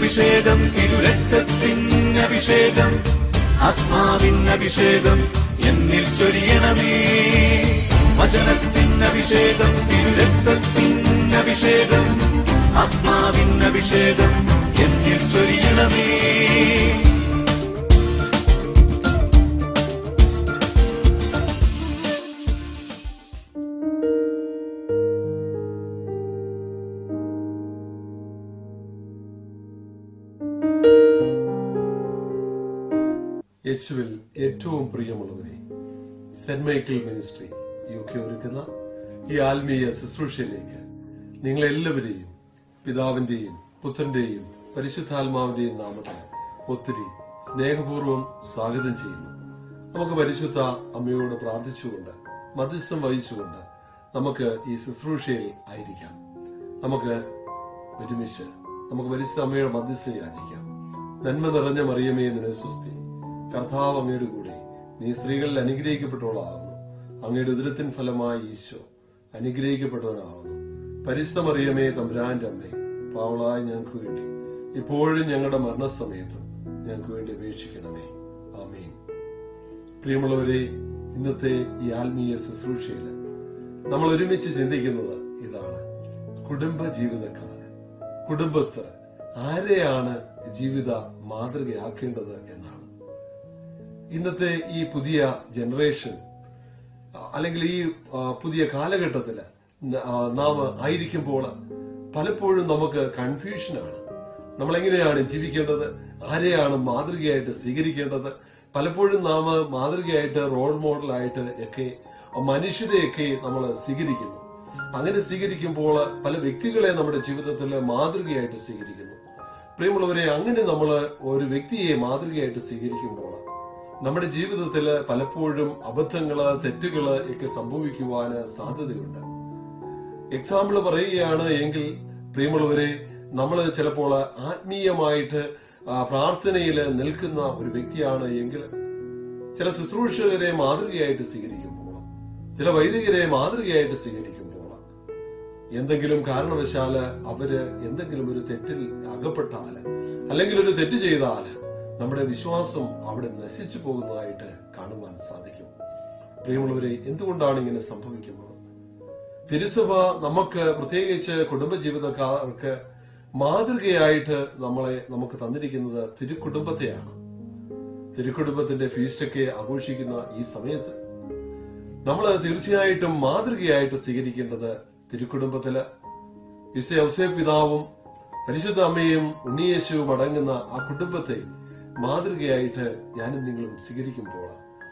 അഭിഷേകം തിരുരക്തത്തിൻ അഭിഷേകം ആത്മാവിൻ അഭിഷേകം എന്നിൽ ചൊരിയണമേ വചനത്തിൻ അഭിഷേകം തിരുരക്തത്തിൻ അഭിഷേകം ആത്മാവിൻ അഭിഷേകം എന്നിൽ ചൊരിയണമേ യേശുവിൽ ഏറ്റവും പ്രിയമുള്ളവരെ Saint Michael ministry U K ഒരുക്കുന്ന ഈ ആത്മീയ ശുശ്രൂഷയിലേക്ക് നിങ്ങളെല്ലാവരെയും പിതാവിന്റെയും പുത്രന്റെയും പരിശുദ്ധാത്മാവിന്റെയും നാമത്തിൽ ഒത്തിരി സ്നേഹപൂർവ്വം സ്വാഗതം ചെയ്യുന്നു നമുക്ക് പരിശുദ്ധ അമ്മയോട് പ്രാർത്ഥിച്ചുകൊണ്ട് മധ്യസ്ഥം വഹിച്ചുകൊണ്ട് നമുക്ക് ഈ ശുശ്രൂഷയിൽ ആയിരിക്കാം നമുക്ക് ഒരുമിച്ച് നമുക്ക് പരിശുദ്ധ അമ്മയുടെ മധ്യസ്ഥം യാചിക്കാം നന്മ നിറഞ്ഞ മറിയമേ നിന്നെ സുസ്തി കർത്താവ് അങ്ങയുടെ കൂടെ നീ സ്ത്രീകളിൽ അനുഗ്രഹിക്കപ്പെട്ടവളാകുന്നു അങ്ങയുടെ ഉദരത്തിൻ ഫലമായി ഈശോ അനുഗ്രഹിക്കപ്പെട്ടവനാകുന്നു പരിശുദ്ധ മറിയമേ തമ്പുരാന്റെ അമ്മേ പാവളായി ഞങ്ങൾക്ക് വേണ്ടി ഇപ്പോഴും ഞങ്ങളുടെ മരണസമയത്തും ഞങ്ങൾക്ക് വേണ്ടി അപേക്ഷിക്കണമേ ആമേൻ പ്രിയമുള്ളവരെ ഇന്നത്തെ ഈ ആത്മീയ ശുശ്രൂഷയിൽ നമ്മൾ ഒരുമിച്ച് ചിന്തിക്കുന്നത് ഇതാണ് കുടുംബ ജീവിതക്കാർ കുടുംബസ്ഥർ ആരെയാണ് ജീവിത മാതൃകയാക്കേണ്ടത് എന്നാണ് ഇന്നത്തെ ഈ പുതിയ ജനറേഷൻ അല്ലെങ്കിൽ ഈ ആ, പുതിയ കാലഘട്ടത്തില് ന- ആ, നാം ആയിരിക്കുമ്പോൾ പലപ്പോഴും നമുക്ക് കൺഫ്യൂഷനാണ് നമ്മൾ എങ്ങനെയാണ് ജീവിക്കേണ്ടത് ആരെയാണ് മാതൃകയായിട്ട് സ്വീകരിക്കേണ്ടത് പലപ്പോഴും നാം മാതൃകയായിട്ട് റോൾ മോഡലായിട്ട് ഒക്കെ മനുഷ്യരെയൊക്കെ നമ്മൾ സ്വീകരിക്കുന്നു അങ്ങനെ സ്വീകരിക്കുമ്പോൾ പല വ്യക്തികളെ നമ്മുടെ ജീവിതത്തിൽ മാതൃകയായിട്ട് സ്വീകരിക്കുന്നു പ്രിയമുള്ളവരെ അങ്ങനെ നമ്മൾ ഒരു വ്യക്തിയെ മാതൃകയായിട്ട് സ്വീകരിക്കുമ്പോൾ നമ്മുടെ ജീവിതത്തിൽ പലപ്പോഴും അബദ്ധങ്ങള് തെറ്റുകള് ഒക്കെ സംഭവിക്കുവാൻ സാധ്യതയുണ്ട് എക്സാമ്പിൾ പറയുകയാണ് എങ്കിൽ പ്രിയമുള്ളവരെ നമ്മൾ ചിലപ്പോൾ ആത്മീയമായിട്ട് ആ, പ്രാർത്ഥനയിൽ നിൽക്കുന്ന ഒരു വ്യക്തിയാണ് എങ്കിൽ ചില ശുശ്രൂഷകരെ മാതൃകയായിട്ട് സ്വീകരിക്കുമ്പോൾ ചില വൈദികരെ മാതൃകയായിട്ട് സ്വീകരിക്കുമ്പോൾ എന്തെങ്കിലും കാരണവശാല് അവര് എന്തെങ്കിലും ഒരു തെറ്റിൽ അകപ്പെട്ടാല് അല്ലെങ്കിൽ ഒരു തെറ്റ് ചെയ്താല് നമ്മുടെ വിശ്വാസം അവിടെ നശിച്ചു പോകുന്നതായിട്ട് കാണുവാൻ സാധിക്കും പ്രിയമുള്ളവരെ എന്തുകൊണ്ടാണ് ഇങ്ങനെ സംഭവിക്കുന്നത് തിരുസഭ നമുക്ക് പ്രത്യേകിച്ച് കുടുംബജീവിതക്കാർക്ക് മാതൃകയായിട്ട് നമ്മളെ നമുക്ക് തന്നിരിക്കുന്നത് തിരുക്കുടുംബത്തെയാണ് തിരുക്കുടുംബത്തിന്റെ ഫീസ്റ്റൊക്കെ ആഘോഷിക്കുന്ന ഈ സമയത്ത് നമ്മൾ തീർച്ചയായിട്ടും മാതൃകയായിട്ട് സ്വീകരിക്കേണ്ടത് തിരുക്കുടുംബത്തില് വിശ ഔസേ പിതാവും പരിശുദ്ധ അമ്മയും ഉണ്ണിയേശുവും അടങ്ങുന്ന ആ കുടുംബത്തെ മാതൃകയായിട്ട് ഞാനും നിങ്ങളും സ്വീകരിക്കുമ്പോൾ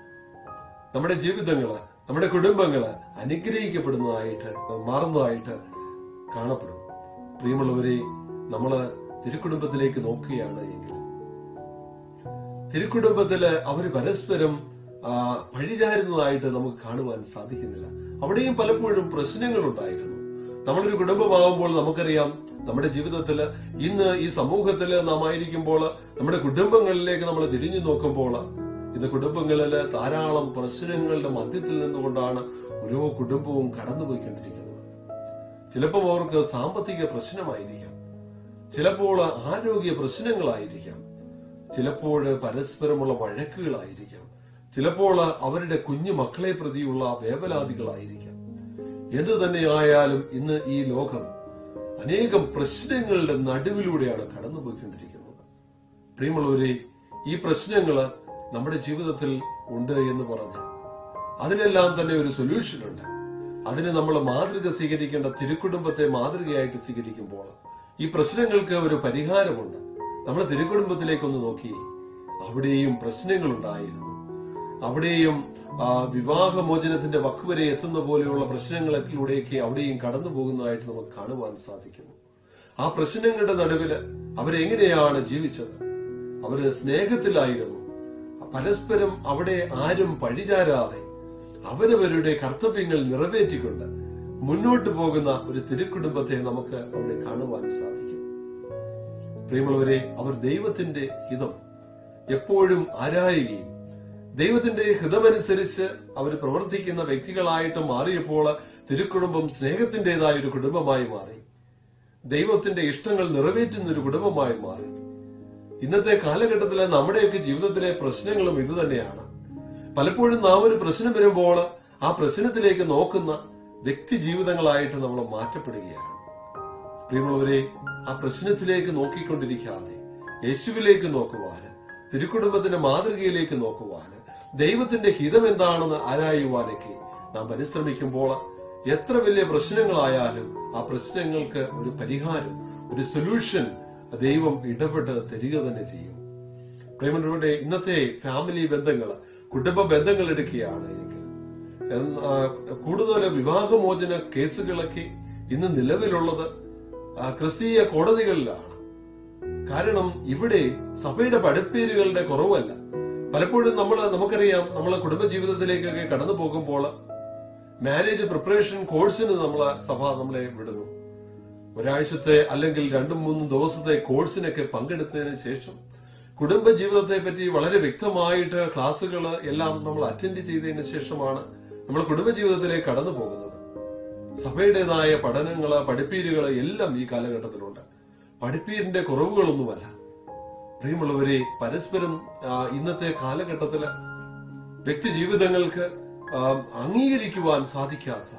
നമ്മുടെ ജീവിതങ്ങള് നമ്മുടെ കുടുംബങ്ങള് അനുഗ്രഹിക്കപ്പെടുന്നതായിട്ട് മാറുന്നതായിട്ട് കാണപ്പെടും പ്രിയമുള്ളവരെ നമ്മള് തിരുക്കുടുംബത്തിലേക്ക് നോക്കുകയാണ് എങ്കിൽ തിരുക്കുടുംബത്തില് അവര് പരസ്പരം ആ, പഴിചാരുന്നതായിട്ട് നമുക്ക് കാണുവാൻ സാധിക്കുന്നില്ല അവിടെയും പലപ്പോഴും പ്രശ്നങ്ങൾ ഉണ്ടായിരുന്നു നമ്മളൊരു കുടുംബമാകുമ്പോൾ നമുക്കറിയാം നമ്മുടെ ജീവിതത്തിൽ ഇന്ന് ഈ സമൂഹത്തിൽ നാം ആയിരിക്കുമ്പോൾ നമ്മുടെ കുടുംബങ്ങളിലേക്ക് നമ്മൾ തിരിഞ്ഞു നോക്കുമ്പോൾ ഇന്ന് കുടുംബങ്ങളിൽ ധാരാളം പ്രശ്നങ്ങളുടെ മധ്യത്തിൽ നിന്നുകൊണ്ടാണ് ഓരോ കുടുംബവും കടന്നുപോയിക്കൊണ്ടിരിക്കുന്നത് ചിലപ്പോൾ അവർക്ക് സാമ്പത്തിക പ്രശ്നമായിരിക്കാം ചിലപ്പോൾ ആരോഗ്യ പ്രശ്നങ്ങളായിരിക്കാം ചിലപ്പോൾ പരസ്പരമുള്ള വഴക്കുകളായിരിക്കാം ചിലപ്പോൾ അവരുടെ കുഞ്ഞു മക്കളെ പ്രതിയുള്ള വേവലാതികളായിരിക്കാം എന്തു തന്നെയായാലും ഇന്ന് ഈ ലോകം അനേകം പ്രശ്നങ്ങളുടെ നടുവിലൂടെയാണ് കടന്നുപോയിക്കൊണ്ടിരിക്കുന്നത് പ്രിയമുള്ളവരെ ഈ പ്രശ്നങ്ങള് നമ്മുടെ ജീവിതത്തിൽ ഉണ്ട് എന്ന് പറഞ്ഞ് അതിനെല്ലാം തന്നെ ഒരു സൊല്യൂഷൻ ഉണ്ട് അതിന് നമ്മൾ മാതൃക സ്വീകരിക്കേണ്ട തിരുക്കുടുംബത്തെ മാതൃകയായിട്ട് സ്വീകരിക്കുമ്പോൾ ഈ പ്രശ്നങ്ങൾക്ക് ഒരു പരിഹാരമുണ്ട് നമ്മൾ തിരുക്കുടുംബത്തിലേക്കൊന്ന് നോക്കി അവിടെയും പ്രശ്നങ്ങൾ ഉണ്ടായിരുന്നു അവിടെയും ആ, വിവാഹമോചനത്തിന്റെ വക്കുവരെ എത്തുന്ന പോലെയുള്ള പ്രശ്നങ്ങളിലൂടെയൊക്കെ അവിടെയും കടന്നു പോകുന്നതായിട്ട് നമുക്ക് കാണുവാൻ സാധിക്കുന്നു ആ പ്രശ്നങ്ങളുടെ നടുവില് അവരെങ്ങനെയാണ് ജീവിച്ചത് അവര് സ്നേഹത്തിലായിരുന്നു പരസ്പരം അവിടെ ആരും പഴിചാരാതെ അവരവരുടെ കർത്തവ്യങ്ങൾ നിറവേറ്റിക്കൊണ്ട് മുന്നോട്ട് പോകുന്ന ഒരു തിരുക്കുടുംബത്തെ നമുക്ക് അവിടെ കാണുവാൻ സാധിക്കും പ്രിയമുള്ളവരെ അവർ ദൈവത്തിന്റെ ഹിതം എപ്പോഴും ആരായുകയും ദൈവത്തിന്റെ ഹിതമനുസരിച്ച് അവർ പ്രവർത്തിക്കുന്ന വ്യക്തികളായിട്ട് മാറിയപ്പോൾ തിരുക്കുടുംബം സ്നേഹത്തിന്റേതായ ഒരു കുടുംബമായി മാറി ദൈവത്തിന്റെ ഇഷ്ടങ്ങൾ നിറവേറ്റുന്ന ഒരു കുടുംബമായി മാറി ഇന്നത്തെ കാലഘട്ടത്തിലെ നമ്മുടെയൊക്കെ ജീവിതത്തിലെ പ്രശ്നങ്ങളും ഇത് തന്നെയാണ് പലപ്പോഴും നാം ഒരു പ്രശ്നം വരുമ്പോൾ ആ പ്രശ്നത്തിലേക്ക് നോക്കുന്ന വ്യക്തി ജീവിതങ്ങളായിട്ട് നമ്മൾ മാറ്റപ്പെടുകയാണ് പ്രിയമുള്ളവരെ ആ പ്രശ്നത്തിലേക്ക് നോക്കിക്കൊണ്ടിരിക്കാതെ യേശുവിലേക്ക് നോക്കുവാന് തിരുക്കുടുംബത്തിന്റെ മാതൃകയിലേക്ക് നോക്കുവാന് ദൈവത്തിന്റെ ഹിതം എന്താണെന്ന് ആരായുവാനൊക്കെ നാം പരിശ്രമിക്കുമ്പോൾ എത്ര വലിയ പ്രശ്നങ്ങളായാലും ആ പ്രശ്നങ്ങൾക്ക് ഒരു പരിഹാരം ഒരു സൊല്യൂഷൻ ദൈവം ഇടപെട്ട് തരിക തന്നെ ചെയ്യും പ്രേമരുടെ ഇന്നത്തെ ഫാമിലി ബന്ധങ്ങൾ കുടുംബ ബന്ധങ്ങൾ എടുക്കുകയാണ് എങ്കിൽ എന്ന് ആ, കൂടുതൽ വിവാഹമോചന കേസുകളൊക്കെ ഇന്ന് നിലവിലുള്ളത് ആ, ക്രിസ്തീയ കോടതികളിലാണ് കാരണം ഇവിടെ സഭയുടെ പഠിപ്പീരുകളുടെ കുറവല്ല പലപ്പോഴും നമ്മൾ നമുക്കറിയാം നമ്മളെ കുടുംബജീവിതത്തിലേക്കൊക്കെ കടന്നു പോകുമ്പോൾ മാരേജ് പ്രിപ്പറേഷൻ കോഴ്സിന് നമ്മളെ സഭ നമ്മളെ വിടുന്നു ഒരാഴ്ചത്തെ അല്ലെങ്കിൽ രണ്ടും മൂന്നും ദിവസത്തെ കോഴ്സിനൊക്കെ പങ്കെടുത്തതിന് ശേഷം കുടുംബ ജീവിതത്തെ പറ്റി വളരെ വ്യക്തമായിട്ട് ക്ലാസ്സുകൾ എല്ലാം നമ്മൾ അറ്റൻഡ് ചെയ്തതിന് ശേഷമാണ് നമ്മൾ കുടുംബജീവിതത്തിലേക്ക് കടന്നു പോകുന്നത് സഭയുടേതായ പഠനങ്ങള് പഠിപ്പീരുകള് എല്ലാം ഈ കാലഘട്ടത്തിലുണ്ട് പഠിപ്പീരിന്റെ കുറവുകളൊന്നുമല്ല പ്രിയമുള്ളവരെ പരസ്പരം ആ, ഇന്നത്തെ കാലഘട്ടത്തില് വ്യക്തി ജീവിതങ്ങൾക്ക് ആ, അംഗീകരിക്കുവാൻ സാധിക്കാത്ത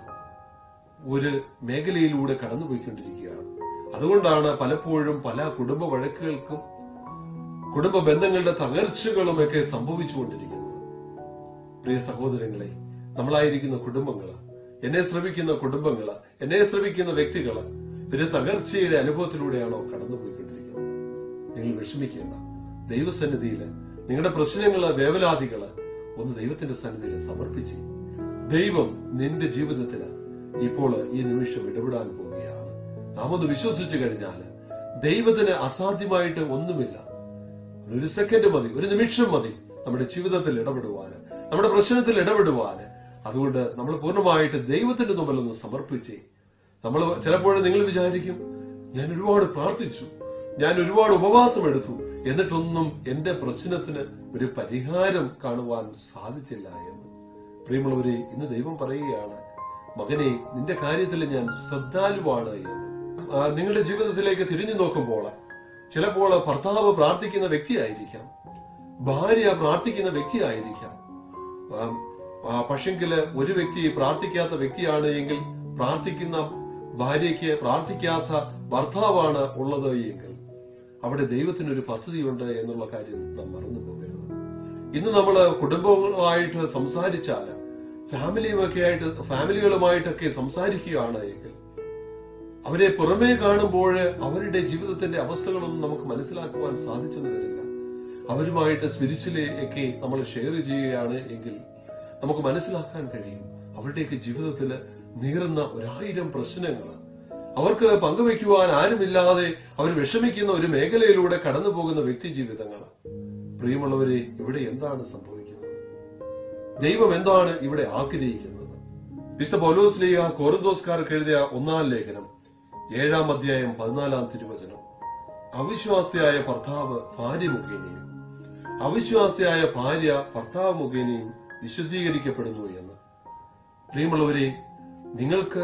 ഒരു മേഖലയിലൂടെ കടന്നുപോയിക്കൊണ്ടിരിക്കുകയാണ് അതുകൊണ്ടാണ് പലപ്പോഴും പല കുടുംബ വഴക്കുകൾക്കും കുടുംബ ബന്ധങ്ങളുടെ തകർച്ചകളും ഒക്കെ സംഭവിച്ചുകൊണ്ടിരിക്കുന്നത് പ്രിയ സഹോദരങ്ങളെ നമ്മളായിരിക്കുന്ന കുടുംബങ്ങള് എന്നെ ശ്രമിക്കുന്ന കുടുംബങ്ങള് എന്നെ ശ്രമിക്കുന്ന വ്യക്തികള് ഒരു തകർച്ചയുടെ അനുഭവത്തിലൂടെയാണോ കടന്നുപോയിക്കൊണ്ടിരിക്കുന്നത് നിങ്ങൾ വിഷമിക്കേണ്ട ദൈവസന്നിധിയില് നിങ്ങളുടെ പ്രശ്നങ്ങള് വേവലാതികള് ഒന്ന് ദൈവത്തിന്റെ സന്നിധിയിൽ സമർപ്പിച്ച് ദൈവം നിന്റെ ജീവിതത്തിന് ഇപ്പോൾ ഈ നിമിഷം ഇടപെടാൻ പോവുകയാണ് നാം ഒന്ന് വിശ്വസിച്ചു കഴിഞ്ഞാൽ ദൈവത്തിന് അസാധ്യമായിട്ട് ഒന്നുമില്ല ഒരു സെക്കൻഡ് മതി ഒരു നിമിഷം മതി നമ്മുടെ ജീവിതത്തിൽ ഇടപെടുവാന് നമ്മുടെ പ്രശ്നത്തിൽ ഇടപെടുവാന് അതുകൊണ്ട് നമ്മൾ പൂർണ്ണമായിട്ട് ദൈവത്തിന്റെ മുമ്പിൽ ഒന്ന് സമർപ്പിച്ചേ നമ്മൾ ചിലപ്പോഴും നിങ്ങൾ വിചാരിക്കും ഞാൻ ഒരുപാട് പ്രാർത്ഥിച്ചു ഞാൻ ഒരുപാട് ഉപവാസം എടുത്തു എന്നിട്ടൊന്നും എന്റെ പ്രശ്നത്തിന് ഒരു പരിഹാരം കാണുവാൻ സാധിച്ചില്ല എന്ന് പ്രിയമുള്ളവരെ ഇന്ന് ദൈവം പറയുകയാണ് മകനെ നിന്റെ കാര്യത്തിൽ ഞാൻ ശ്രദ്ധാലുവാണ് എന്ന് ആ, നിങ്ങളുടെ ജീവിതത്തിലേക്ക് തിരിഞ്ഞു നോക്കുമ്പോൾ ചിലപ്പോൾ ഭർത്താവ് പ്രാർത്ഥിക്കുന്ന വ്യക്തിയായിരിക്കാം ഭാര്യ പ്രാർത്ഥിക്കുന്ന വ്യക്തിയായിരിക്കാം ആം, ആ, പക്ഷെങ്കില് ഒരു വ്യക്തി പ്രാർത്ഥിക്കാത്ത വ്യക്തിയാണ് എങ്കിൽ പ്രാർത്ഥിക്കുന്ന ഭാര്യയ്ക്ക് പ്രാർത്ഥിക്കാത്ത ഭർത്താവാണ് ഉള്ളത് എങ്കിൽ അവിടെ ദൈവത്തിനൊരു പദ്ധതിയുണ്ട് എന്നുള്ള കാര്യം നാം മറന്നു പോകരുത് ഇന്ന് നമ്മൾ കുടുംബങ്ങളുമായിട്ട് സംസാരിച്ചാൽ ഫാമിലിയുമൊക്കെ ആയിട്ട് ഫാമിലികളുമായിട്ടൊക്കെ സംസാരിക്കുകയാണ് എങ്കിൽ അവരെ പുറമേ കാണുമ്പോൾ അവരുടെ ജീവിതത്തിന്റെ അവസ്ഥകളൊന്നും നമുക്ക് മനസ്സിലാക്കുവാൻ സാധിച്ചെന്ന് വരില്ല അവരുമായിട്ട് സ്പിരിച്വലി ഒക്കെ നമ്മൾ ഷെയർ ചെയ്യുകയാണ് എങ്കിൽ നമുക്ക് മനസ്സിലാക്കാൻ കഴിയും അവരുടെയൊക്കെ ജീവിതത്തിൽ നീറുന്ന ഒരായിരം പ്രശ്നങ്ങൾ അവർക്ക് പങ്കുവെക്കുവാൻ ആരുമില്ലാതെ അവർ വിഷമിക്കുന്ന ഒരു മേഖലയിലൂടെ കടന്നു പോകുന്ന വ്യക്തി ജീവിതങ്ങൾ പ്രിയമുള്ളവരെ ഇവിടെ എന്താണ് സംഭവിക്കുന്നത് ദൈവം എന്താണ് ഇവിടെ ആഗ്രഹിക്കുന്നത് വിശുദ്ധ പൗലോസ് ലീഗ കോറിന്തോസ്കാർക്ക് എഴുതിയ ഒന്നാം ലേഖനം ഏഴാം അധ്യായം പതിനാലാം തിരുവചനം അവിശ്വാസിയായ ഭർത്താവ് ഭാര്യ മുഖേനയും അവിശ്വാസിയായ ഭാര്യ ഭർത്താവ് മുഖേനയും വിശുദ്ധീകരിക്കപ്പെടുന്നു എന്ന് പ്രിയമുള്ളവരെ നിങ്ങൾക്ക്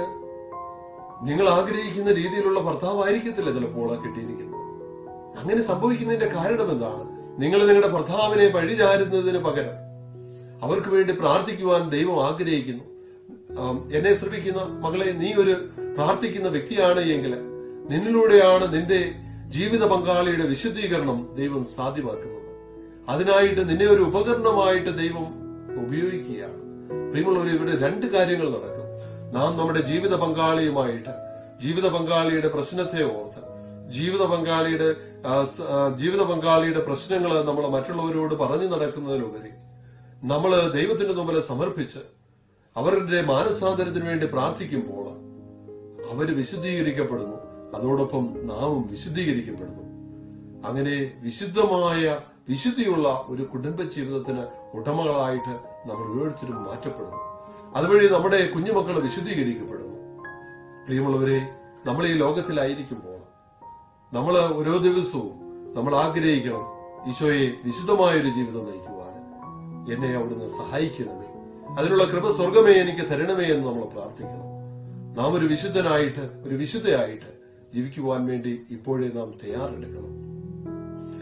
നിങ്ങൾ ആഗ്രഹിക്കുന്ന രീതിയിലുള്ള ഭർത്താവായിരിക്കത്തില്ല ചിലപ്പോൾ കിട്ടിയിരിക്കുന്നത് അങ്ങനെ സംഭവിക്കുന്നതിന്റെ കാരണം എന്താണ് നിങ്ങൾ നിങ്ങളുടെ ഭർത്താവിനെ വഴിചാരുന്നതിന് പകരം അവർക്ക് വേണ്ടി പ്രാർത്ഥിക്കുവാൻ ദൈവം ആഗ്രഹിക്കുന്നു ആം, എന്നെ ശ്രമിക്കുന്ന മകളെ നീ ഒരു പ്രാർത്ഥിക്കുന്ന വ്യക്തിയാണ് എങ്കിൽ നിന്നിലൂടെയാണ് നിന്റെ ജീവിത പങ്കാളിയുടെ വിശുദ്ധീകരണം ദൈവം സാധ്യമാക്കുന്നത് അതിനായിട്ട് നിന്നെ ഒരു ഉപകരണമായിട്ട് ദൈവം ഉപയോഗിക്കുകയാണ് പ്രിയമുള്ളവർ ഇവിടെ രണ്ട് കാര്യങ്ങൾ നടക്കും നാം നമ്മുടെ ജീവിത പങ്കാളിയുമായിട്ട് ജീവിത പങ്കാളിയുടെ പ്രശ്നത്തെ ഓർത്ത് ജീവിത പങ്കാളിയുടെ ആ, സ- ആ, ജീവിത പങ്കാളിയുടെ പ്രശ്നങ്ങൾ നമ്മൾ മറ്റുള്ളവരോട് പറഞ്ഞു നടക്കുന്നതിലുപരി നമ്മൾ ദൈവത്തിന്റെ മുമ്പിൽ സമർപ്പിച്ച് അവരുടെ മാനസാന്തരത്തിന് വേണ്ടി പ്രാർത്ഥിക്കുമ്പോൾ അവര് വിശുദ്ധീകരിക്കപ്പെടുന്നു അതോടൊപ്പം നാമും വിശുദ്ധീകരിക്കപ്പെടുന്നു അങ്ങനെ വിശുദ്ധമായ വിശുദ്ധിയുള്ള ഒരു കുടുംബ ജീവിതത്തിന് ഉടമകളായിട്ട് നമ്മൾ ഓരോരുത്തരും മാറ്റപ്പെടുന്നു അതുവഴി നമ്മുടെ കുഞ്ഞുമക്കൾ വിശുദ്ധീകരിക്കപ്പെടുന്നു പ്രിയമുള്ളവരെ നമ്മൾ ഈ ലോകത്തിലായിരിക്കുമ്പോൾ നമ്മൾ ഓരോ ദിവസവും നമ്മൾ ആഗ്രഹിക്കണം ഈശോയെ വിശുദ്ധമായ ഒരു ജീവിതം നയിക്കുവാൻ എന്നെ അവിടുന്ന് സഹായിക്കണമേ അതിനുള്ള കൃപ സ്വർഗമേ എനിക്ക് തരണമേ എന്ന് നമ്മൾ പ്രാർത്ഥിക്കണം നാം ഒരു വിശുദ്ധനായിട്ട് ഒരു വിശുദ്ധയായിട്ട് ജീവിക്കുവാൻ വേണ്ടി ഇപ്പോഴേ നാം തയ്യാറെടുക്കണം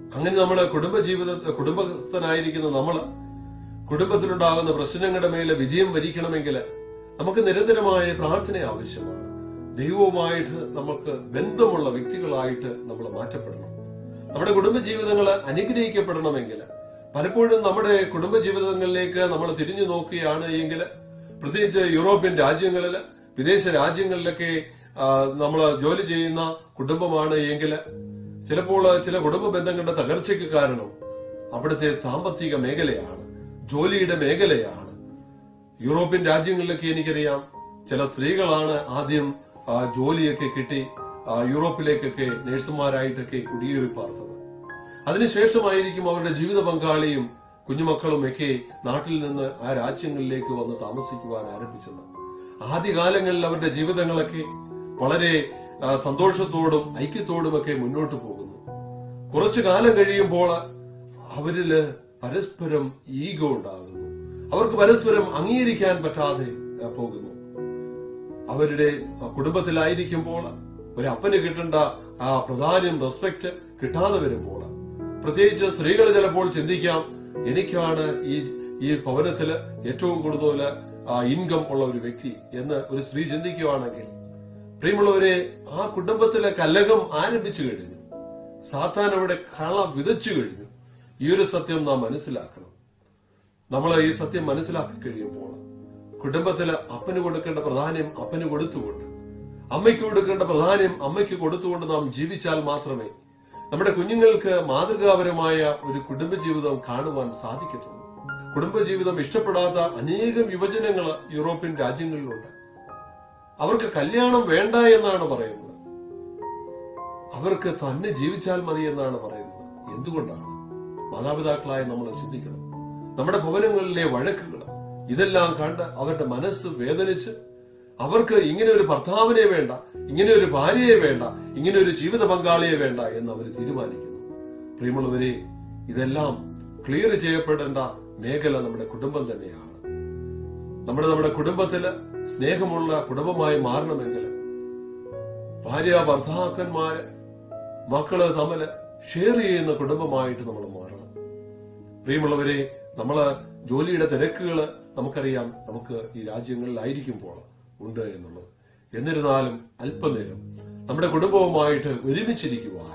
അങ്ങനെ നമ്മള് കുടുംബജീവിത കുടുംബസ്ഥനായിരിക്കുന്ന നമ്മള് കുടുംബത്തിലുണ്ടാകുന്ന പ്രശ്നങ്ങളുടെ മേലെ വിജയം വരിക്കണമെങ്കിൽ നമുക്ക് നിരന്തരമായ പ്രാർത്ഥന ആവശ്യമാണ് ദൈവവുമായിട്ട് നമുക്ക് ബന്ധമുള്ള വ്യക്തികളായിട്ട് നമ്മൾ മാറ്റപ്പെടണം നമ്മുടെ കുടുംബജീവിതങ്ങൾ അനുഗ്രഹിക്കപ്പെടണമെങ്കിൽ പലപ്പോഴും നമ്മുടെ കുടുംബജീവിതങ്ങളിലേക്ക് നമ്മൾ തിരിഞ്ഞു നോക്കുകയാണ് എങ്കിൽ പ്രത്യേകിച്ച് യൂറോപ്യൻ രാജ്യങ്ങളിൽ വിദേശ രാജ്യങ്ങളിലൊക്കെ നമ്മൾ ജോലി ചെയ്യുന്ന കുടുംബമാണ് എങ്കിൽ ചിലപ്പോൾ ചില കുടുംബ ബന്ധങ്ങളുടെ തകർച്ചയ്ക്ക് കാരണം അവിടുത്തെ സാമ്പത്തിക മേഖലയാണ് ജോലിയുടെ മേഖലയാണ് യൂറോപ്യൻ രാജ്യങ്ങളിലൊക്കെ എനിക്കറിയാം ചില സ്ത്രീകളാണ് ആദ്യം ആ, ജോലിയൊക്കെ കിട്ടി ആ, യൂറോപ്പിലേക്കൊക്കെ നഴ്സുമാരായിട്ടൊക്കെ കുടിയേറി പാർത്തത് അതിനുശേഷമായിരിക്കും അവരുടെ ജീവിത പങ്കാളിയും കുഞ്ഞുമക്കളും ഒക്കെ നാട്ടിൽ നിന്ന് ആ രാജ്യങ്ങളിലേക്ക് വന്ന് താമസിക്കുവാൻ ആരംഭിച്ചത് ആദ്യകാലങ്ങളിൽ അവരുടെ ജീവിതങ്ങളൊക്കെ വളരെ ആ, സന്തോഷത്തോടും ഐക്യത്തോടുമൊക്കെ മുന്നോട്ട് പോകുന്നു കുറച്ചു കാലം കഴിയുമ്പോൾ അവരില് പരസ്പരം ഈഗോ ഉണ്ടാകുന്നു അവർക്ക് പരസ്പരം അംഗീകരിക്കാൻ പറ്റാതെ ആ, പോകുന്നു അവരുടെ കുടുംബത്തിലായിരിക്കുമ്പോൾ ഒരു അപ്പന് കിട്ടേണ്ട ആ പ്രധാനം റെസ്പെക്ട് കിട്ടാതെ വരുമ്പോൾ പ്രത്യേകിച്ച് സ്ത്രീകൾ ചിലപ്പോൾ ചിന്തിക്കാം എനിക്കാണ് ഈ ഈ ഭവനത്തില് ഏറ്റവും കൂടുതൽ ഇൻകം ഉള്ള ഒരു വ്യക്തി എന്ന് ഒരു സ്ത്രീ ചിന്തിക്കുകയാണെങ്കിൽ പ്രിയമുള്ളവരെ ആ കുടുംബത്തിലെ കലകം ആരംഭിച്ചു കഴിഞ്ഞു സാത്താൻ അവിടെ കള വിതച്ചു കഴിഞ്ഞു ഈ ഒരു സത്യം നാം മനസ്സിലാക്കണം നമ്മൾ ഈ സത്യം മനസ്സിലാക്കി കഴിയുമ്പോൾ കുടുംബത്തില് അപ്പന് കൊടുക്കേണ്ട പ്രാധാന്യം അപ്പന് കൊടുത്തുകൊണ്ട് അമ്മയ്ക്ക് കൊടുക്കേണ്ട പ്രാധാന്യം അമ്മയ്ക്ക് കൊടുത്തുകൊണ്ട് നാം ജീവിച്ചാൽ മാത്രമേ നമ്മുടെ കുഞ്ഞുങ്ങൾക്ക് മാതൃകാപരമായ ഒരു കുടുംബജീവിതം കാണുവാൻ സാധിക്കത്തുള്ളൂ കുടുംബജീവിതം ഇഷ്ടപ്പെടാത്ത അനേകം യുവജനങ്ങൾ യൂറോപ്യൻ രാജ്യങ്ങളിലുണ്ട് അവർക്ക് കല്യാണം വേണ്ട എന്നാണ് പറയുന്നത് അവർക്ക് തന്നെ ജീവിച്ചാൽ മതി എന്നാണ് പറയുന്നത് എന്തുകൊണ്ടാണ് മാതാപിതാക്കളായ നമ്മൾ ചിന്തിക്കണം നമ്മുടെ ഭവനങ്ങളിലെ വഴക്കുകൾ ഇതെല്ലാം കണ്ട് അവരുടെ മനസ്സ് വേദനിച്ച് അവർക്ക് ഇങ്ങനെ ഒരു ഭർത്താവിനെ വേണ്ട ഇങ്ങനെ ഒരു ഭാര്യയെ വേണ്ട ഇങ്ങനെ ഒരു ജീവിത പങ്കാളിയെ വേണ്ട എന്ന് അവർ തീരുമാനിക്കുന്നു പ്രിയമുള്ളവരെ ഇതെല്ലാം ക്ലിയർ ചെയ്യപ്പെടേണ്ട മേഖല നമ്മുടെ കുടുംബം തന്നെയാണ് നമ്മുടെ നമ്മുടെ കുടുംബത്തില് സ്നേഹമുള്ള കുടുംബമായി മാറണമെങ്കിൽ ഭാര്യ ഭർത്താക്കന്മാര് മക്കള് തമ്മില് ഷെയർ ചെയ്യുന്ന കുടുംബമായിട്ട് നമ്മൾ മാറണം പ്രിയമുള്ളവരെ നമ്മള് ജോലിയുടെ തിരക്കുകള് നമുക്കറിയാം നമുക്ക് ഈ രാജ്യങ്ങളിലായിരിക്കുമ്പോൾ ഉണ്ട് എന്നുള്ളത് എന്നിരുന്നാലും അല്പനേരം നമ്മുടെ കുടുംബവുമായിട്ട് ഒരുമിച്ചിരിക്കുവാൻ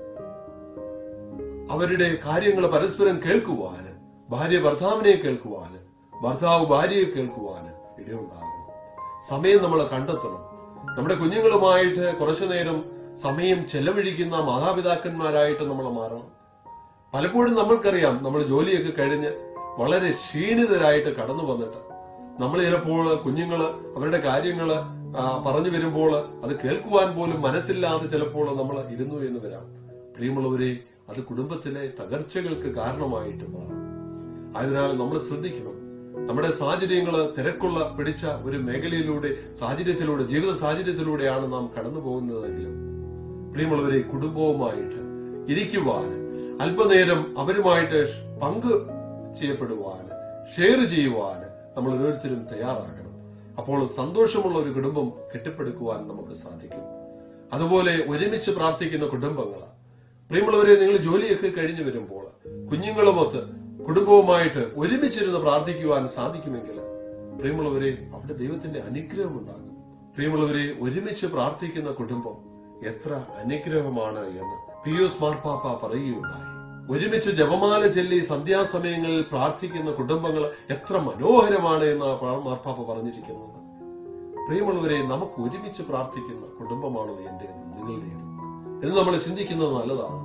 അവരുടെ കാര്യങ്ങൾ പരസ്പരം കേൾക്കുവാന് ഭാര്യ ഭർത്താവിനെ കേൾക്കുവാന് ഭർത്താവ് ഭാര്യയെ കേൾക്കുവാന് ഇടയുണ്ടാകണം സമയം നമ്മൾ കണ്ടെത്തണം നമ്മുടെ കുഞ്ഞുങ്ങളുമായിട്ട് കുറച്ചു നേരം സമയം ചെലവഴിക്കുന്ന മാതാപിതാക്കന്മാരായിട്ട് നമ്മൾ മാറണം പലപ്പോഴും നമ്മൾക്കറിയാം നമ്മൾ ജോലിയൊക്കെ കഴിഞ്ഞ് വളരെ ക്ഷീണിതരായിട്ട് കടന്നു വന്നിട്ട് നമ്മൾ ചിലപ്പോൾ കുഞ്ഞുങ്ങള് അവരുടെ കാര്യങ്ങള് ആ, പറഞ്ഞു വരുമ്പോൾ അത് കേൾക്കുവാൻ പോലും മനസ്സില്ലാതെ ചിലപ്പോൾ നമ്മൾ ഇരുന്നു എന്ന് വരാം പ്രിയമുള്ളവരെ അത് കുടുംബത്തിലെ തകർച്ചകൾക്ക് കാരണമായിട്ട് മാറും അതിനാൽ നമ്മൾ ശ്രദ്ധിക്കണം നമ്മുടെ സാഹചര്യങ്ങള് തിരക്കുള്ള പിടിച്ച ഒരു മേഖലയിലൂടെ സാഹചര്യത്തിലൂടെ ജീവിത സാഹചര്യത്തിലൂടെയാണ് നാം കടന്നു പോകുന്നതെങ്കിലും പ്രിയമുള്ളവരെ കുടുംബവുമായിട്ട് ഇരിക്കുവാന് അല്പനേരം അവരുമായിട്ട് ഷ് പങ്ക് ചെയ്യപ്പെടുവാന് ഷെയർ ചെയ്യുവാന് നമ്മൾ ഓരോരുത്തരും തയ്യാറാകണം അപ്പോൾ സന്തോഷമുള്ള ഒരു കുടുംബം കെട്ടിപ്പടുക്കുവാൻ നമുക്ക് സാധിക്കും അതുപോലെ ഒരുമിച്ച് പ്രാർത്ഥിക്കുന്ന കുടുംബങ്ങൾ പ്രിയമുള്ളവരെ നിങ്ങൾ ജോലിയൊക്കെ കഴിഞ്ഞു വരുമ്പോൾ കുഞ്ഞുങ്ങളുമൊത്ത് കുടുംബവുമായിട്ട് ഒരുമിച്ചിരുന്ന് പ്രാർത്ഥിക്കുവാൻ സാധിക്കുമെങ്കിൽ പ്രിയമുള്ളവരെ അവിടെ ദൈവത്തിന്റെ അനുഗ്രഹം ഉണ്ടാകും പ്രിയമുള്ളവരെ ഒരുമിച്ച് പ്രാർത്ഥിക്കുന്ന കുടുംബം എത്ര അനുഗ്രഹമാണ് എന്ന് പിയൂസ് മാർപ്പാപ്പ പറയുകയുണ്ടായി ഒരുമിച്ച് ജപമാല ചൊല്ലി സന്ധ്യാസമയങ്ങളിൽ പ്രാർത്ഥിക്കുന്ന കുടുംബങ്ങൾ എത്ര മനോഹരമാണ് എന്ന് മാർപ്പാപ്പ പറഞ്ഞിരിക്കുന്നത് പ്രിയമുള്ളവരെ നമുക്ക് ഒരുമിച്ച് പ്രാർത്ഥിക്കുന്ന കുടുംബമാണോ എന്റേത് നിങ്ങളുടേത് എന്ന് നമ്മൾ ചിന്തിക്കുന്നത് നല്ലതാണ്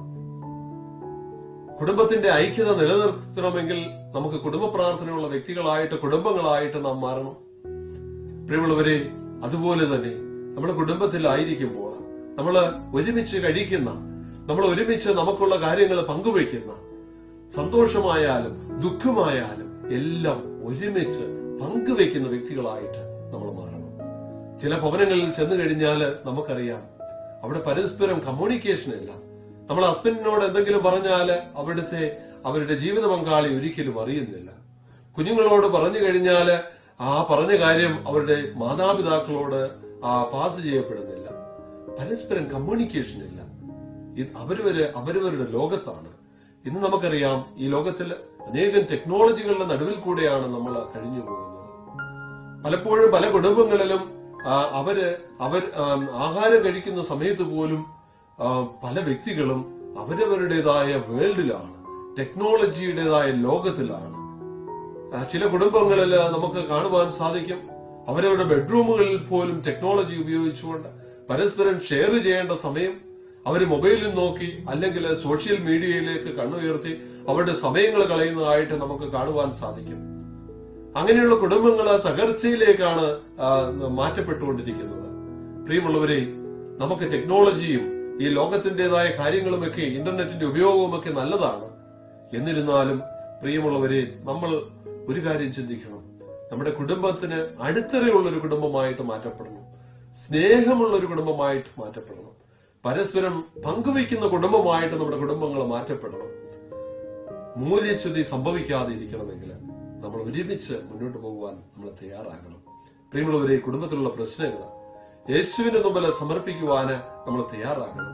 കുടുംബത്തിന്റെ ഐക്യത നിലനിർത്തണമെങ്കിൽ നമുക്ക് കുടുംബ പ്രാർത്ഥനയുള്ള വ്യക്തികളായിട്ട് കുടുംബങ്ങളായിട്ട് നാം മാറണം പ്രിയമുള്ളവരെ അതുപോലെ തന്നെ നമ്മുടെ കുടുംബത്തിലായിരിക്കുമ്പോൾ നമ്മൾ ഒരുമിച്ച് കഴിക്കുന്ന നമ്മൾ ഒരുമിച്ച് നമുക്കുള്ള കാര്യങ്ങൾ പങ്കുവയ്ക്കുന്ന സന്തോഷമായാലും ദുഃഖമായാലും എല്ലാം ഒരുമിച്ച് പങ്കുവെക്കുന്ന വ്യക്തികളായിട്ട് നമ്മൾ മാറണം ചില ഭവനങ്ങളിൽ ചെന്നു കഴിഞ്ഞാൽ നമുക്കറിയാം അവിടെ പരസ്പരം കമ്മ്യൂണിക്കേഷൻ ഇല്ല നമ്മൾ ഹസ്ബൻഡിനോട് എന്തെങ്കിലും പറഞ്ഞാല് അവിടുത്തെ അവരുടെ ജീവിത പങ്കാളി ഒരിക്കലും അറിയുന്നില്ല കുഞ്ഞുങ്ങളോട് പറഞ്ഞു കഴിഞ്ഞാല് ആ പറഞ്ഞ കാര്യം അവരുടെ മാതാപിതാക്കളോട് ആ പാസ് ചെയ്യപ്പെടുന്നില്ല പരസ്പരം കമ്മ്യൂണിക്കേഷൻ ഇല്ല ഇത് അവരവര് അവരവരുടെ ലോകത്താണ് ഇന്ന് നമുക്കറിയാം ഈ ലോകത്തിൽ അനേകം ടെക്നോളജികളുടെ നടുവിൽ കൂടെയാണ് നമ്മൾ കഴിഞ്ഞു പോകുന്നത് പലപ്പോഴും പല കുടുംബങ്ങളിലും ആ, അവര് അവർ ആം, ആഹാരം കഴിക്കുന്ന സമയത്ത് പോലും ആ, പല വ്യക്തികളും അവരവരുടേതായ വേൾഡിലാണ് ടെക്നോളജിയുടേതായ ലോകത്തിലാണ് ആ, ചില കുടുംബങ്ങളിൽ നമുക്ക് കാണുവാൻ സാധിക്കും അവരവരുടെ ബെഡ്റൂമുകളിൽ പോലും ടെക്നോളജി ഉപയോഗിച്ചുകൊണ്ട് പരസ്പരം ഷെയർ ചെയ്യേണ്ട സമയം അവർ മൊബൈലിൽ നോക്കി അല്ലെങ്കിൽ സോഷ്യൽ മീഡിയയിലേക്ക് കണ്ണുയർത്തി അവരുടെ സമയങ്ങൾ കളയുന്നതായിട്ട് നമുക്ക് കാണുവാൻ സാധിക്കും അങ്ങനെയുള്ള കുടുംബങ്ങൾ തകർച്ചയിലേക്കാണ് ആ, മാറ്റപ്പെട്ടുകൊണ്ടിരിക്കുന്നത് പ്രിയമുള്ളവരെ നമുക്ക് ടെക്നോളജിയും ഈ ലോകത്തിന്റേതായ കാര്യങ്ങളുമൊക്കെ ഇന്റർനെറ്റിന്റെ ഉപയോഗവുമൊക്കെ നല്ലതാണ് എന്നിരുന്നാലും പ്രിയമുള്ളവരെ നമ്മൾ ഒരു കാര്യം ചിന്തിക്കണം നമ്മുടെ കുടുംബത്തിന് അടിത്തറയുള്ള ഒരു കുടുംബമായിട്ട് മാറ്റപ്പെടണം സ്നേഹമുള്ള ഒരു കുടുംബമായിട്ട് മാറ്റപ്പെടണം പരസ്പരം പങ്കുവയ്ക്കുന്ന കുടുംബമായിട്ട് നമ്മുടെ കുടുംബങ്ങൾ മാറ്റപ്പെടണം മൂല്യച്യുതി സംഭവിക്കാതെ ഇരിക്കണമെങ്കിൽ നമ്മൾ ഒരുമിച്ച് മുന്നോട്ട് പോകുവാൻ നമ്മൾ തയ്യാറാകണം പ്രിയമുള്ളവരെ കുടുംബത്തിലുള്ള പ്രശ്നങ്ങൾ യേശുവിന്റെ മുമ്പിൽ സമർപ്പിക്കുവാന് നമ്മൾ തയ്യാറാകണം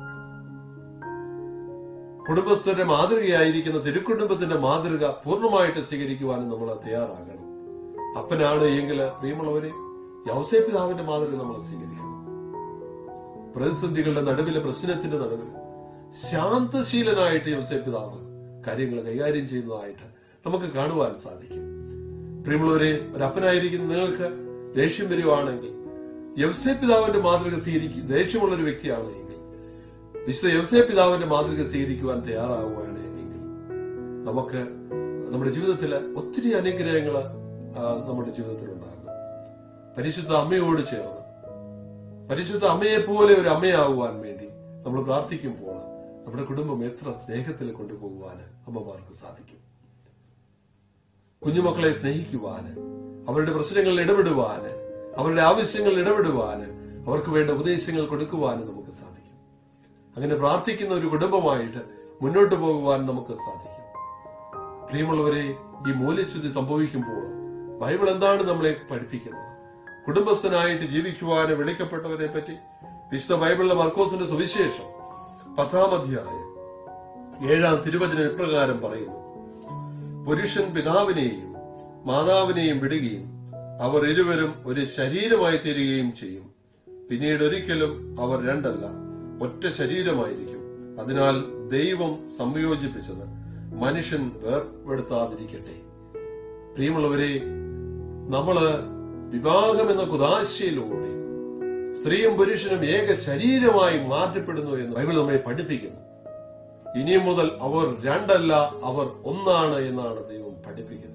കുടുംബസ്ഥരുടെ മാതൃകയായിരിക്കുന്ന തിരുക്കുടുംബത്തിന്റെ മാതൃക പൂർണ്ണമായിട്ട് സ്വീകരിക്കുവാനും നമ്മൾ തയ്യാറാകണം അപ്പനാണ് എങ്കിൽ പ്രിയമുള്ളവരെ യൗസേ പിതാവിന്റെ മാതൃക നമ്മൾ സ്വീകരിക്കണം പ്രതിസന്ധികളുടെ നടുവിലെ പ്രശ്നത്തിന്റെ നടുവിൽ ശാന്തശീലനായിട്ട് യൗസേ പിതാവ് കാര്യങ്ങൾ കൈകാര്യം ചെയ്യുന്നതായിട്ട് നമുക്ക് കാണുവാൻ സാധിക്കും പ്രിയമുള്ളവരെ ഒരപ്പനായിരിക്കുന്ന നിങ്ങൾക്ക് ദേഷ്യം വരുവാണെങ്കിൽ യവ്സേ പിതാവിന്റെ മാതൃക സ്വീകരിക്കും ദേഷ്യമുള്ള ഒരു വ്യക്തിയാണ് എങ്കിൽ വിശുദ്ധ യവ്സേ പിതാവിന്റെ മാതൃക സ്വീകരിക്കുവാൻ തയ്യാറാവുകയാണ് എങ്കിൽ നമുക്ക് നമ്മുടെ ജീവിതത്തിൽ ഒത്തിരി അനുഗ്രഹങ്ങൾ നമ്മുടെ ജീവിതത്തിൽ ഉണ്ടാകും പരിശുദ്ധ അമ്മയോട് ചേർന്ന് പരിശുദ്ധ അമ്മയെ പോലെ ഒരു അമ്മയാകുവാൻ വേണ്ടി നമ്മൾ പ്രാർത്ഥിക്കുമ്പോൾ നമ്മുടെ കുടുംബം എത്ര സ്നേഹത്തിൽ കൊണ്ടുപോകുവാന് അമ്മമാർക്ക് സാധിക്കും കുഞ്ഞുമക്കളെ സ്നേഹിക്കുവാന് അവരുടെ പ്രശ്നങ്ങളിൽ ഇടപെടുവാന് അവരുടെ ആവശ്യങ്ങളിൽ ഇടപെടുവാന് അവർക്ക് വേണ്ട ഉപദേശങ്ങൾ കൊടുക്കുവാനും നമുക്ക് സാധിക്കും അങ്ങനെ പ്രാർത്ഥിക്കുന്ന ഒരു കുടുംബമായിട്ട് മുന്നോട്ട് പോകുവാൻ നമുക്ക് സാധിക്കും പ്രിയമുള്ളവരെ ഈ മൂല്യച്യുതി സംഭവിക്കുമ്പോൾ ബൈബിൾ എന്താണ് നമ്മളെ പഠിപ്പിക്കുന്നത് കുടുംബസ്ഥനായിട്ട് ജീവിക്കുവാന് വിളിക്കപ്പെട്ടവരെ പറ്റി വിശുദ്ധ ബൈബിളിലെ മർക്കോസിന്റെ സുവിശേഷം പത്താം അധ്യായം ഏഴാം തിരുവചനം ഇപ്രകാരം പറയുന്നു പുരുഷൻ പിതാവിനെയും മാതാവിനെയും വിടുകയും അവർ ഇരുവരും ഒരു ശരീരമായി തീരുകയും ചെയ്യും പിന്നീട് ഒരിക്കലും അവർ രണ്ടല്ല ഒറ്റ ശരീരമായിരിക്കും അതിനാൽ ദൈവം സംയോജിപ്പിച്ചത് മനുഷ്യൻ വേർപെടുത്താതിരിക്കട്ടെ പ്രിയമുള്ളവരെ നമ്മള് വിവാഹം എന്ന കുതാശയിലൂടെ സ്ത്രീയും പുരുഷനും ഏക ശരീരമായി മാറ്റപ്പെടുന്നു എന്ന് ബൈബിൾ നമ്മെ പഠിപ്പിക്കുന്നു ഇനി മുതൽ അവർ രണ്ടല്ല അവർ ഒന്നാണ് എന്നാണ് ദൈവം പഠിപ്പിക്കുന്നത്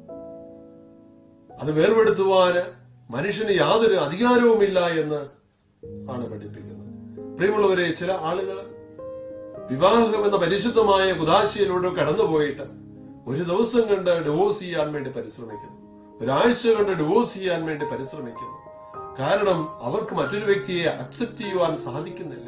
അത് വേർപെടുത്തുവാന് മനുഷ്യന് യാതൊരു അധികാരവുമില്ല എന്ന് ആണ് പഠിപ്പിക്കുന്നത് പ്രിയമുള്ളവരെ ചില ആളുകൾ വിവാഹം എന്ന പരിശുദ്ധമായ കുതാശയിലൂടെ കടന്നുപോയിട്ട് ഒരു ദിവസം കണ്ട് ഡിവോഴ്സ് ചെയ്യാൻ വേണ്ടി പരിശ്രമിക്കുന്നു ഒരാഴ്ച കൊണ്ട് ഡിവോഴ്സ് ചെയ്യാൻ വേണ്ടി പരിശ്രമിക്കുന്നു കാരണം അവർക്ക് മറ്റൊരു വ്യക്തിയെ അക്സെപ്റ്റ് ചെയ്യുവാൻ സാധിക്കുന്നില്ല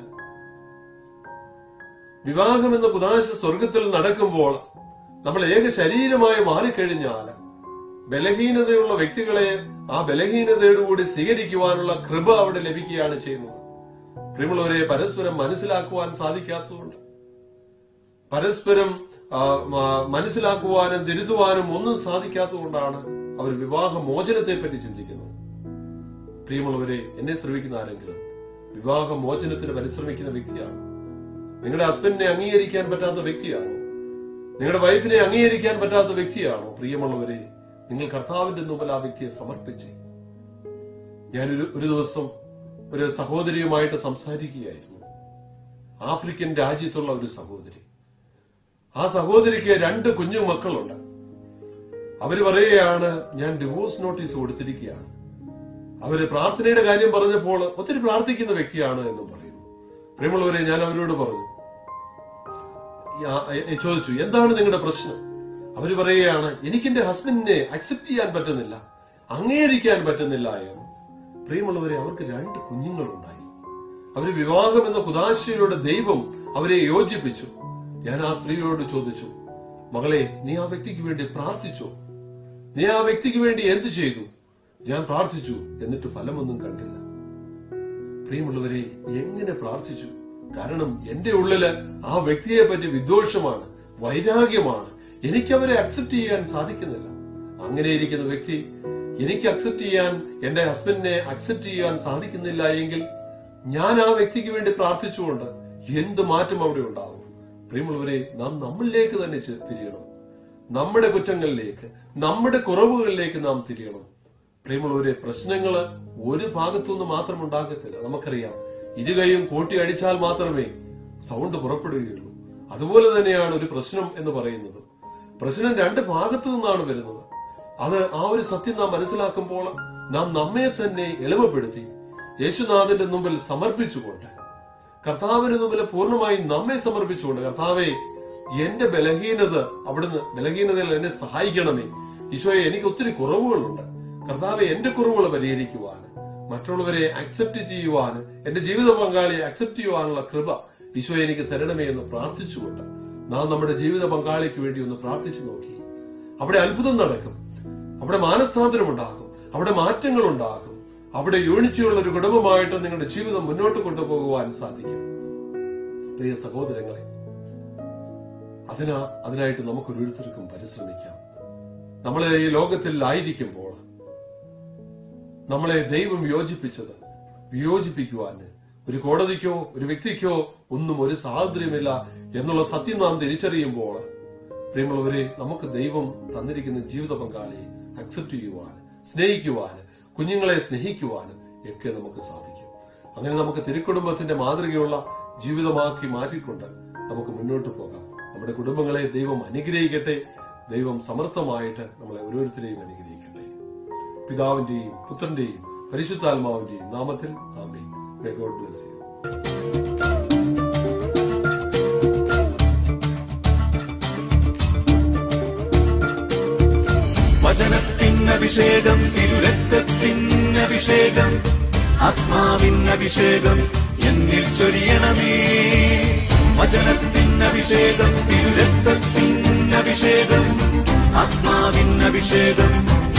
വിവാഹം എന്ന കുതാശ സ്വർഗത്തിൽ നടക്കുമ്പോൾ നമ്മൾ ഏക ശരീരമായി മാറിക്കഴിഞ്ഞാൽ ബലഹീനതയുള്ള വ്യക്തികളെ ആ ബലഹീനതയോടുകൂടി സ്വീകരിക്കുവാനുള്ള കൃപ അവിടെ ലഭിക്കുകയാണ് ചെയ്യുന്നത് പ്രിയമുള്ളവരെ പരസ്പരം മനസ്സിലാക്കുവാൻ സാധിക്കാത്തതുകൊണ്ട് പരസ്പരം ആ, മ- മനസ്സിലാക്കുവാനും തിരുത്തുവാനും ഒന്നും സാധിക്കാത്തതുകൊണ്ടാണ് അവർ വിവാഹ മോചനത്തെ പറ്റി ചിന്തിക്കുന്നത് പ്രിയമുള്ളവരെ എന്നെ ശ്രമിക്കുന്ന ആരെങ്കിലും വിവാഹ മോചനത്തിന് പരിശ്രമിക്കുന്ന വ്യക്തിയാണ് നിങ്ങളുടെ ഹസ്ബൻഡിനെ അംഗീകരിക്കാൻ പറ്റാത്ത വ്യക്തിയാണോ നിങ്ങളുടെ വൈഫിനെ അംഗീകരിക്കാൻ പറ്റാത്ത വ്യക്തിയാണോ പ്രിയമുള്ളവരെ നിങ്ങൾ കർത്താവിന്റെ മുമ്പിൽ ആ വ്യക്തിയെ സമർപ്പിച്ച് ഞാനൊരു ഒരു ദിവസം ഒരു സഹോദരിയുമായിട്ട് സംസാരിക്കുകയായിരുന്നു ആഫ്രിക്കൻ രാജ്യത്തുള്ള ഒരു സഹോദരി ആ സഹോദരിക്ക് രണ്ട് കുഞ്ഞു മക്കളുണ്ട് അവര് പറയുകയാണ് ഞാൻ ഡിവോഴ്സ് നോട്ടീസ് കൊടുത്തിരിക്കുകയാണ് അവര് പ്രാർത്ഥനയുടെ കാര്യം പറഞ്ഞപ്പോൾ ഒത്തിരി പ്രാർത്ഥിക്കുന്ന വ്യക്തിയാണ് എന്നും പറയുന്നു പ്രിയമുള്ളവരെ ഞാൻ അവരോട് പറഞ്ഞു യാ- എ- ചോദിച്ചു എന്താണ് നിങ്ങളുടെ പ്രശ്നം അവര് പറയുകയാണ് എനിക്ക് എന്റെ ഹസ്ബൻഡിനെ അക്സെപ്റ്റ് ചെയ്യാൻ പറ്റുന്നില്ല അംഗീകരിക്കാൻ പറ്റുന്നില്ല എന്ന് പ്രിയമുള്ളവരെ അവർക്ക് രണ്ട് കുഞ്ഞുങ്ങളുണ്ടായി അവര് വിവാഹം എന്ന കുതാശയിലൂടെ ദൈവം അവരെ യോജിപ്പിച്ചു ഞാൻ ആ സ്ത്രീയോട് ചോദിച്ചു മകളെ നീ ആ വ്യക്തിക്ക് വേണ്ടി പ്രാർത്ഥിച്ചോ നീ ആ വ്യക്തിക്ക് വേണ്ടി എന്ത് ചെയ്തു ഞാൻ പ്രാർത്ഥിച്ചു എന്നിട്ട് ഫലമൊന്നും കണ്ടില്ല പ്രിയമുള്ളവരെ എങ്ങനെ പ്രാർത്ഥിച്ചു കാരണം എന്റെ ഉള്ളില് ആ വ്യക്തിയെ പറ്റി വിദ്വേഷമാണ് വൈരാഗ്യമാണ് എനിക്ക് അവരെ അക്സെപ്റ്റ് ചെയ്യാൻ സാധിക്കുന്നില്ല അങ്ങനെ ഇരിക്കുന്ന വ്യക്തി എനിക്ക് അക്സെപ്റ്റ് ചെയ്യാൻ എന്റെ ഹസ്ബൻഡിനെ അക്സെപ്റ്റ് ചെയ്യാൻ സാധിക്കുന്നില്ല എങ്കിൽ ഞാൻ ആ വ്യക്തിക്ക് വേണ്ടി പ്രാർത്ഥിച്ചുകൊണ്ട് എന്ത് മാറ്റം അവിടെ ഉണ്ടാവും പ്രിയമുള്ളവരെ നാം നമ്മളിലേക്ക് തന്നെ ചെ- തിരിയണം നമ്മുടെ കുറ്റങ്ങളിലേക്ക് നമ്മുടെ കുറവുകളിലേക്ക് നാം തിരിയണം പ്രിയമുള്ളവരെ പ്രശ്നങ്ങള് ഒരു ഭാഗത്തുനിന്ന് മാത്രം ഉണ്ടാകത്തില്ല നമുക്കറിയാം ഇരുകൈയും കൂട്ടി അടിച്ചാൽ മാത്രമേ സൗണ്ട് പുറപ്പെടുകയുള്ളൂ അതുപോലെ തന്നെയാണ് ഒരു പ്രശ്നം എന്ന് പറയുന്നത് പ്രശ്നം രണ്ട് ഭാഗത്തു നിന്നാണ് വരുന്നത് അത് ആ ഒരു സത്യം നാം മനസ്സിലാക്കുമ്പോൾ നാം നമ്മെ തന്നെ എളിമപ്പെടുത്തി യേശുനാഥന്റെ മുമ്പിൽ സമർപ്പിച്ചുകൊണ്ട് കർത്താവിന് മുമ്പിൽ പൂർണ്ണമായി നമ്മെ സമർപ്പിച്ചുകൊണ്ട് കർത്താവെ എന്റെ ബലഹീനത അവിടുന്ന് ബലഹീനതയിൽ എന്നെ സഹായിക്കണമേ ഈശോയെ എനിക്ക് ഒത്തിരി കുറവുകളുണ്ട് കർത്താവെ എന്റെ കുറവുകൾ പരിഹരിക്കുവാൻ മറ്റുള്ളവരെ അക്സെപ്റ്റ് ചെയ്യുവാൻ എന്റെ ജീവിത പങ്കാളിയെ അക്സെപ്റ്റ് ചെയ്യുവാനുള്ള കൃപ ഈശോ എനിക്ക് തരണമേ എന്ന് പ്രാർത്ഥിച്ചുകൊണ്ട് നാം നമ്മുടെ ജീവിത പങ്കാളിക്ക് വേണ്ടി ഒന്ന് പ്രാർത്ഥിച്ചു നോക്കി അവിടെ അത്ഭുതം നടക്കും അവിടെ മാനസാന്തരം ഉണ്ടാകും അവിടെ മാറ്റങ്ങൾ ഉണ്ടാകും അവിടെ യൂണിറ്റിയുള്ള ഒരു കുടുംബമായിട്ട് നിങ്ങളുടെ ജീവിതം മുന്നോട്ട് കൊണ്ടുപോകുവാൻ സാധിക്കും പ്രിയ സഹോദരങ്ങളെ അതിനാ അതിനായിട്ട് നമുക്ക് ഓരോരുത്തർക്കും പരിശ്രമിക്കാം നമ്മളെ ഈ ലോകത്തിൽ ആയിരിക്കുമ്പോൾ നമ്മളെ ദൈവം യോജിപ്പിച്ചത് വിയോജിപ്പിക്കുവാന് ഒരു കോടതിക്കോ ഒരു വ്യക്തിക്കോ ഒന്നും ഒരു സ്വാതന്ത്ര്യമില്ല എന്നുള്ള സത്യം നാം തിരിച്ചറിയുമ്പോൾ പ്രിയമുള്ളവരെ നമുക്ക് ദൈവം തന്നിരിക്കുന്ന ജീവിത പങ്കാളിയെ അക്സെപ്റ്റ് ചെയ്യുവാൻ സ്നേഹിക്കുവാൻ കുഞ്ഞുങ്ങളെ സ്നേഹിക്കുവാനും ഒക്കെ നമുക്ക് സാധിക്കും അങ്ങനെ നമുക്ക് തിരുക്കുടുംബത്തിന്റെ മാതൃകയുള്ള ജീവിതമാക്കി മാറ്റിക്കൊണ്ട് നമുക്ക് മുന്നോട്ട് പോകാം നമ്മുടെ കുടുംബങ്ങളെ ദൈവം അനുഗ്രഹിക്കട്ടെ ദൈവം സമർത്ഥമായിട്ട് നമ്മളെ ഓരോരുത്തരെയും അനുഗ്രഹിക്കട്ടെ പിതാവിന്റെയും പുത്രന്റെയും പരിശുദ്ധാത്മാവിന്റെയും നാമത്തിൽ ആമേൻ മേ ഗോഡ് ബ്ലെസ് യു വചനത്തിനഭിഷേകം തിരുരക്തത്തിനഭിഷേകം ആത്മാവിനഭിഷേകം എന്നിൽ ചൊരിയണമേ വചനത്തിനഭിഷേകം തിരുരക്തത്തിനഭിഷേകം ആത്മാവിനഭിഷേകം